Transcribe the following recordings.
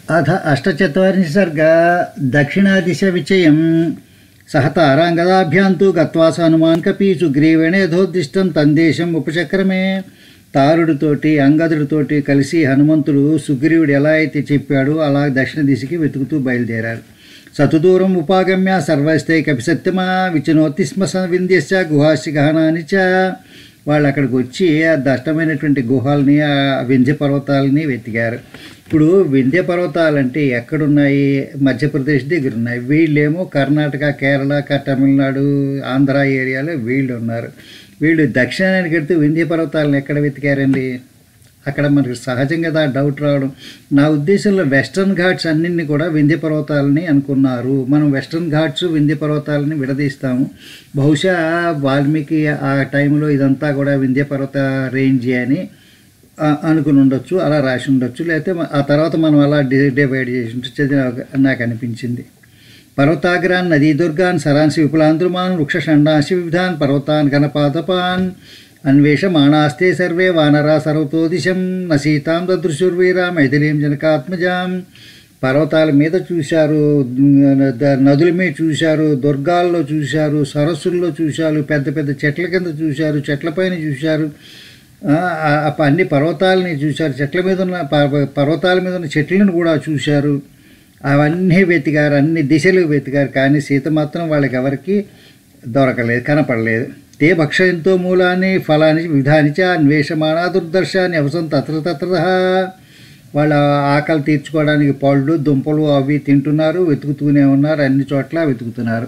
అథ అష్టచత్వారింశ సర్గ దక్షిణాదిశ విచయం సహ తారాంగదాభ్యాం తు గత్వా స హనుమాన్ కపి సుగ్రీవేణ యథోద్దిష్టం తందేశం ఉపచక్రమే తారుడితోటి అంగదుడితోటి కలిసి హనుమంతుడు సుగ్రీవుడు ఎలా అయితే చెప్పాడో అలా దక్షిణ దిశకి వెతుకుతూ బయలుదేరారు సతుదూరం ఉపాగమ్య సర్వస్తే కపి సత్యమా విచినోతి స్మ స వింధ్యస్య గుహాసి గహనాని చ వాళ్ళు అక్కడికి వచ్చి ఆ దట్టమైనటువంటి గుహల్ని ఆ వింధ్య పర్వతాలని వెతికారు ఇప్పుడు వింధ్య పర్వతాలంటే ఎక్కడున్నాయి మధ్యప్రదేశ్ దగ్గర ఉన్నాయి వీళ్ళేమో కర్ణాటక కేరళ క- తమిళనాడు ఆంధ్ర ఏరియాలో వీళ్ళు ఉన్నారు వీళ్ళు దక్షిణానికి వెళ్తే వింధ్య పర్వతాలను ఎక్కడ వెతికారండి అక్కడ మనకు సహజంగా దా డౌట్ రావడం నా ఉద్దేశంలో వెస్ట్రన్ ఘాట్స్ అన్నింటినీ కూడా వింధ్య పర్వతాలని అనుకున్నారు మనం వెస్ట్రన్ ఘాట్స్ వింధ్య పర్వతాలని విడదీస్తాము బహుశా వాల్మీకి ఆ టైంలో ఇదంతా కూడా వింధ్య పర్వత రేంజ్ అని ఆ, అనుకుని ఉండొచ్చు అలా రాసి ఉండొచ్చు లేకపోతే మ- ఆ తర్వాత మనం అలా డి- డివైడ్ చేసి ఉండొచ్చు అది నాకు- నాకు అనిపించింది పర్వతాగ్రాన్ నదీ దుర్గాన్ సరాంసి విపులాంధ్రుమాన్ వృక్ష షండాంసి వివిధాన్ పర్వతాన్ ఘనపాదపాన్ అన్వేషమాణాస్తే సర్వే వానరా సర్వతో దిశం నసీతాం దదృశుర్వీరా మైథిలీం జనకాత్మజాం పర్వతాల మీద చూశారు ద- నదుల మీద చూశారు దుర్గాల్లో చూశారు సరస్సుల్లో చూశారు పెద్ద పెద్ద చెట్ల కింద చూశారు చెట్లపైన చూశారు ఆ, ఆ, ఆ అన్ని పర్వతాలని చూశారు చెట్ల మీద ఉన్న ప- పర్వతాల మీద ఉన్న చెట్లను కూడా చూశారు అవన్నీ వెతికారు అన్ని దిశలు వెతికారు కానీ సీత మాత్రం వాళ్ళకి ఎవరికి దొరకలేదు కనపడలేదు తే భక్షయంతో మూలాన్ని ఫలాన్ని విధానిచ అన్వేషమాణ దుర్దర్శాన్ని అవసరం తత్ర తత్ర వాళ్ళ ఆకలి తీర్చుకోవడానికి పళ్ళు దుంపలు అవి తింటున్నారు వెతుకుతూనే ఉన్నారు అన్ని చోట్ల వెతుకుతున్నారు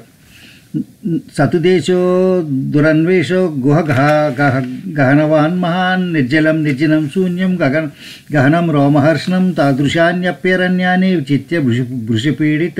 సతుదేశో దురన్వేషో గుహ గహ గహ గహనవాన్ మహాన్ నిర్జలం నిర్జనం శూన్యం గగన గహనం రోమహర్షణం తాదృశాన్యప్యరణ్యాన్ని విచిత్య భృషి భృషపీడిత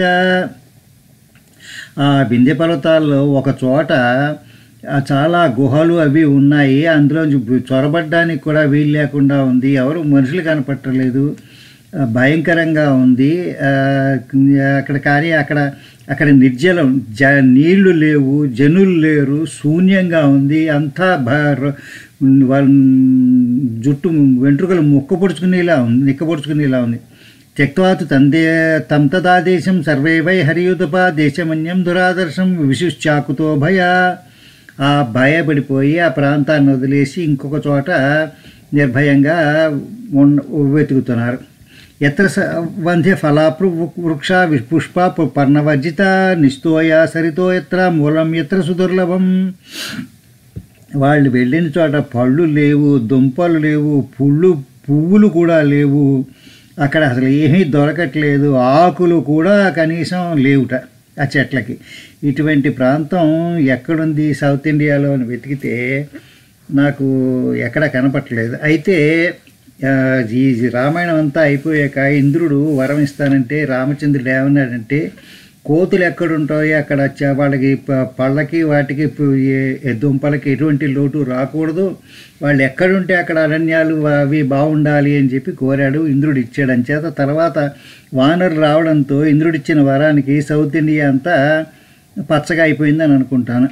ఆ బిందె పర్వతాల్లో ఒక చోట ఆ చాలా గుహలు అవి ఉన్నాయి అందులో చొరబడ్డానికి కూడా వీలు లేకుండా ఉంది ఎవరు మనుషులు కనపట్టలేదు ఆ, భయంకరంగా ఉంది ఆ, అక్కడ కానీ అక్కడ అక్కడ నిర్జలం జ నీళ్లు లేవు జనులు లేరు శూన్యంగా ఉంది అంతా భ- వాళ్ళ జుట్టు వెంట్రుకలు మొక్కపొడుచుకునేలా ఉంది నిక్కపొడుచుకునేలా ఉంది త్యక్వాతు తందే తం తదాదేశం సర్వే వై హరియుతప దేశమన్యం దురాదర్శం విశుశ్చాకుతో భయ ఆ భయపడిపోయి ఆ ప్రాంతాన్ని వదిలేసి ఇంకొక చోట నిర్భయంగా ఉన్న వెతుకుతున్నారు ఎత్ర స- వంధ్య ఫలాప్రు వృక్ష పుష్ప పర్ణవర్జిత నిస్తోయ సరితో ఎత్ర మూలం ఎత్ర సుదుర్లభం వాళ్ళు వెళ్ళిన చోట పళ్ళు లేవు దుంపలు లేవు పుళ్ళు పువ్వులు కూడా లేవు అక్కడ అసలు ఏమీ దొరకట్లేదు ఆకులు కూడా కనీసం లేవుట ఆ చెట్లకి ఇటువంటి ప్రాంతం ఎక్కడుంది సౌత్ ఇండియాలో అని వెతికితే నాకు ఎక్కడ కనపట్లేదు అయితే ఆ, ఈ రామాయణం అంతా అయిపోయాక ఇంద్రుడు వరం ఇస్తానంటే రామచంద్రుడు ఏమన్నాడంటే కోతులు ఎక్కడుంటాయో అక్కడ చ- వాళ్ళకి ప- పళ్ళకి వాటికి పు- ఏ- ఏ దుంపలకి ఎటువంటి లోటు రాకూడదు వాళ్ళు ఎక్కడుంటే అక్కడ అరణ్యాలు అవి బాగుండాలి అని చెప్పి కోరాడు ఇంద్రుడు ఇచ్చాడు అంచేత తర్వాత వానరు రావడంతో ఇంద్రుడు ఇచ్చిన వరానికి సౌత్ ఇండియా అంతా పచ్చగా అయిపోయిందని అనుకుంటాను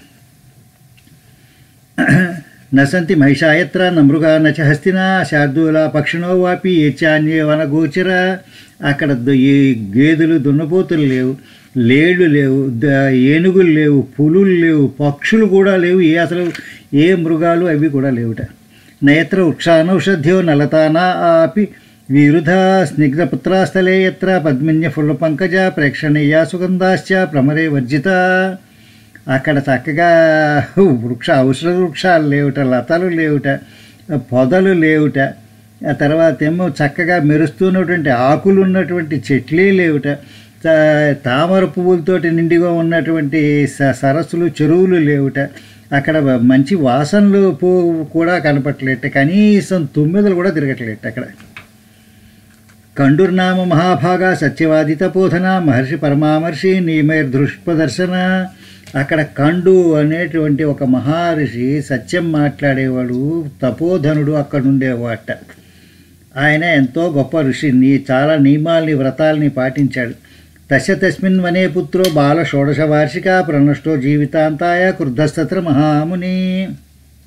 నసంతి మహిషాయత్ర నమృగా నచ హస్తిన శార్దూల పక్షిణో వాపి ఏచాన్యే వనగోచర అక్కడ దు- ఈ గేదెలు దున్నపోతులు లేవు లేళ్ళు లేవు ద- ఏనుగులు లేవు పులులు లేవు పక్షులు కూడా లేవు ఏ అసలు ఏ మృగాలు అవి కూడా లేవుట నయత్ర వృక్షానౌషధ్యో నలతానా ఆపి విరుధ స్నిగ్ధపుత్రాస్థలే ఎత్ర పద్మిన్య ఫుల్ల పంకజ ప్రేక్షణీయ సుగంధాశ్చ ప్రమరే వర్జిత అక్కడ చక్కగా వృక్ష ఔషధ వృక్షాలు లేవుట లతలు లేవుట పొదలు లేవుట ఆ తర్వాత ఏమో చక్కగా మెరుస్తున్నటువంటి ఆకులు ఉన్నటువంటి చెట్లే లేవుట తా- తామర పువ్వులతోటి నిండిగా ఉన్నటువంటి స- సరస్సులు చెరువులు లేవుట అక్కడ మంచి వాసనలు పూ కూడా కనపట్లేట కనీసం తుమ్మెదలు కూడా తిరగట్లేట అక్కడ కండుర్నామ మహాభాగ సత్యవాదిత పోధన మహర్షి పరమామర్షి నీమైర్దృష్పదర్శన అక్కడ కండు అనేటువంటి ఒక మహర్షి సత్యం మాట్లాడేవాడు తపోధనుడు అక్కడ ఉండేవాట ఆయన ఎంతో గొప్ప ఋషి నీ చాలా నియమాల్ని వ్రతాల్ని పాటించాడు తస్య తస్మిన్ వనే పుత్రో బాల షోడశ వార్షిక ప్రణష్టో జీవితాంతాయ క్రుద్ధస్తత్ర మహాముని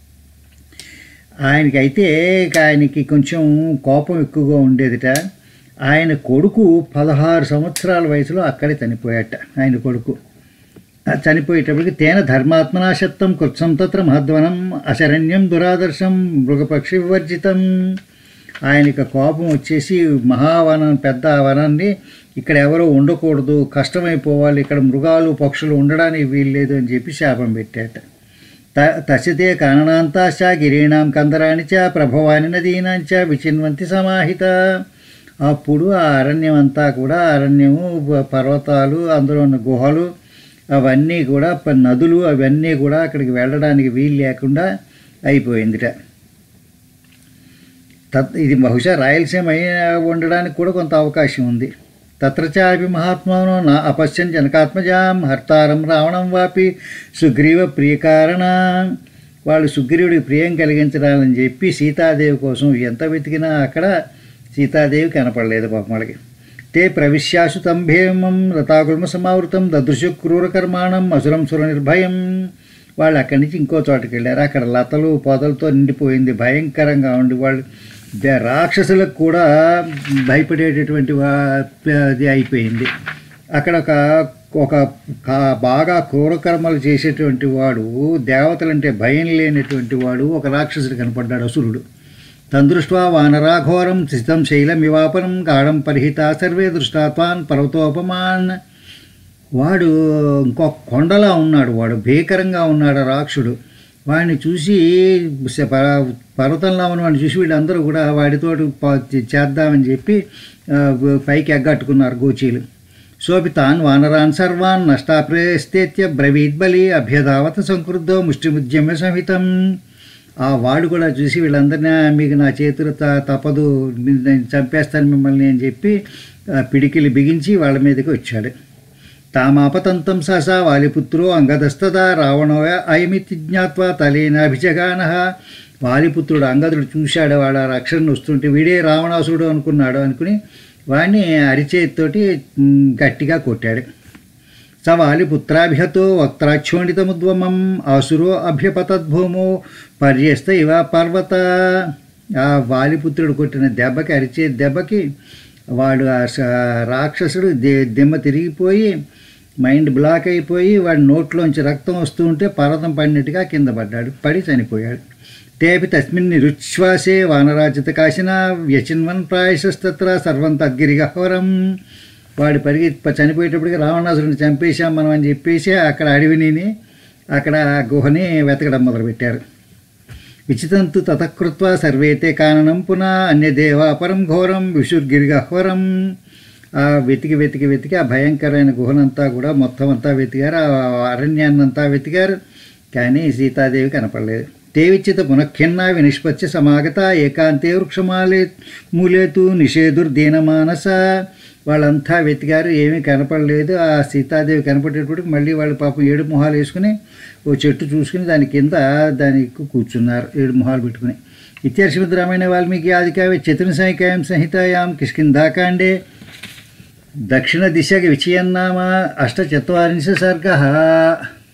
ఆయనకైతే ఆయనకి కొంచెం కోపం ఎక్కువగా ఉండేదిట ఆయన కొడుకు పదహారు సంవత్సరాల వయసులో అక్కడే చనిపోయాట ఆయన కొడుకు ఆ చనిపోయేటప్పటికి తేన ధర్మాత్మనాశత్వం కృత్సం తత్ర మహద్వనం అశరణ్యం దురాదర్శం మృగపక్షి వివర్జితం ఆయనకి కోపం వచ్చేసి మహావనం పెద్ద వనాన్ని ఇక్కడ ఎవరో ఉండకూడదు కష్టమైపోవాలి ఇక్కడ మృగాలు పక్షులు ఉండడానికి వీల్లేదు అని చెప్పి శాపం పెట్టాట త తసితే కారణాంతాశ్చ గిరీణాం కందరాణి చ ప్రభవాని నదీనాంచ విచిన్వంతి సమాహిత అప్పుడు ఆ అరణ్యం అంతా కూడా అరణ్యము ప- పర్వతాలు అందులో ఉన్న గుహలు అవన్నీ కూడా ప- నదులు అవన్నీ కూడా అక్కడికి వెళ్ళడానికి వీలు లేకుండా అయిపోయిందిట తత్ ఇది బహుశా రాయలసీమ అయి ఉండడానికి కూడా కొంత అవకాశం ఉంది తత్రచాపి మహాత్మాను నా అపశ్యం జనకాత్మజాం హర్తారం రావణం వాపి సుగ్రీవ ప్రియకారణ వాళ్ళు సుగ్రీవుడికి ప్రియం కలిగించడాలని చెప్పి సీతాదేవి కోసం ఎంత వెతికినా అక్కడ సీతాదేవి కనపడలేదు పాపం వాళ్ళకి తే ప్రవిశ్యాసు తం భీమం రతాగుల్మ సమావృతం దదృశు క్రూర కర్మాణం అసురం సుర నిర్భయం వాళ్ళు అక్కడి నుంచి ఇంకో చోటకి వెళ్ళారు అక్కడ లతలు పొదలతో నిండిపోయింది భయంకరంగా ఉండి వాళ్ళు ద- రాక్షసులకు కూడా భయపడేటటువంటి వా- అది అయిపోయింది అక్కడ ఒక ఒక కా- బాగా క్రూరకర్మలు చేసేటువంటి వాడు దేవతలంటే భయం లేనటువంటి వాడు ఒక రాక్షసుడు కనపడ్డాడు అసురుడు తందృష్ట్వా వానరాఘోరం స్థితం శైలమివాపనం గాఢం పరిహిత సర్వే దృష్టాత్వాన్ పర్వతోపమాన్ వాడు ఇంకొక కొండలా ఉన్నాడు వాడు భీకరంగా ఉన్నాడు ఆ రాక్షుడు వాడిని చూసి స- ప- పర్వతంలో ఉన్న వాడిని చూసి వీళ్ళందరూ కూడా వాడితో చేద్దామని చెప్పి ఆ, పైకి ఎగ్గట్టుకున్నారు గోచీలు శోభితాన్ వానరాన్ సర్వాన్ నష్టాప్రేస్తేత్య బ్రవీద్బలి అభ్యధావత సంక్రుద్ధో ముష్టిముద్యమ్య సంహితం ఆ వాడు కూడా చూసి వీళ్ళందరినీ మీకు నా చేతులు త తప్పదు నేను చంపేస్తాను మిమ్మల్ని అని చెప్పి ఆ, పిడికిలి బిగించి వాళ్ళ మీదకి వచ్చాడు తామాపతంతం సహసా వాలిపుత్రో అంగదస్తదా రావణో అయమితి జ్ఞాత్వా తలేనాభిజగాన వాలిపుత్రుడు అంగదుడు చూశాడు వాడు ఆ రక్షణ వస్తుంటే వీడే రావణాసురుడు అనుకున్నాడు అనుకుని వాడిని అరిచేతితోటి ఉమ్, గట్టిగా కొట్టాడు స వాలిపుత్రాభిహతో వక్త్రాక్షోణితముద్వమం ఆసురో అభ్యపతద్భూమో పర్యస్త ఇవ పర్వత ఆ వాలిపుత్రుడు కొట్టిన దెబ్బకి అరిచే దెబ్బకి వాడు ఆ స- రాక్షసుడు ది- దిమ్మ తిరిగిపోయి మైండ్ బ్లాక్ అయిపోయి వాడి నోట్లోంచి రక్తం వస్తూ ఉంటే పర్వతం పడినట్టుగా కింద పడ్డాడు పడి చనిపోయాడు తేపి తస్మిన్ నిరుచ్ఛ్వాసే వానరాజిత కాశిన వ్యచిన్వన్ ప్రాయశస్తత్ర సర్వం తద్గిరిగహ్వరం వాడు పరిగి ప- చనిపోయేటప్పటికి రావణాసురుని చంపేశాం మనం అని చెప్పేసి అక్కడ అడవిని అక్కడ ఆ గుహని వెతకడం మొదలుపెట్టారు విచితంతు తతకృత్వ సర్వేతే కారణం పునః అన్యదేవాపరం ఘోరం విశుర్గిరిగహ్వరం ఆ వెతికి వెతికి వెతికి ఆ భయంకరమైన గుహనంతా కూడా మొత్తం అంతా వెతికారు ఆ అరణ్యాన్నంతా వెతికారు కానీ సీతాదేవి కనపడలేదు తేవిచ్చిత పునఃఖిన్నా వినిష్పత్య సమాగత ఏకాంతే వృక్షమాలే మూలేతు నిషేధుర్దీనమానస వాళ్ళంతా వెతికారు ఏమీ కనపడలేదు ఆ సీతాదేవి కనపడేటప్పటికి మళ్ళీ వాళ్ళు పాపం ఏడు మొహాలు వేసుకుని ఓ చెట్టు చూసుకుని దాని కింద దానికి కూర్చున్నారు ఏడు మొహాలు పెట్టుకుని ఇత్యర్షిమద్ రామాయణ వాల్మీకి ఆదికావ్య చతుర్ సంహికాయం సంహితాయాం కిష్కిందాకాండే దక్షిణ దిశకి విచయన్నామ అష్టచత్వారింశ సర్గ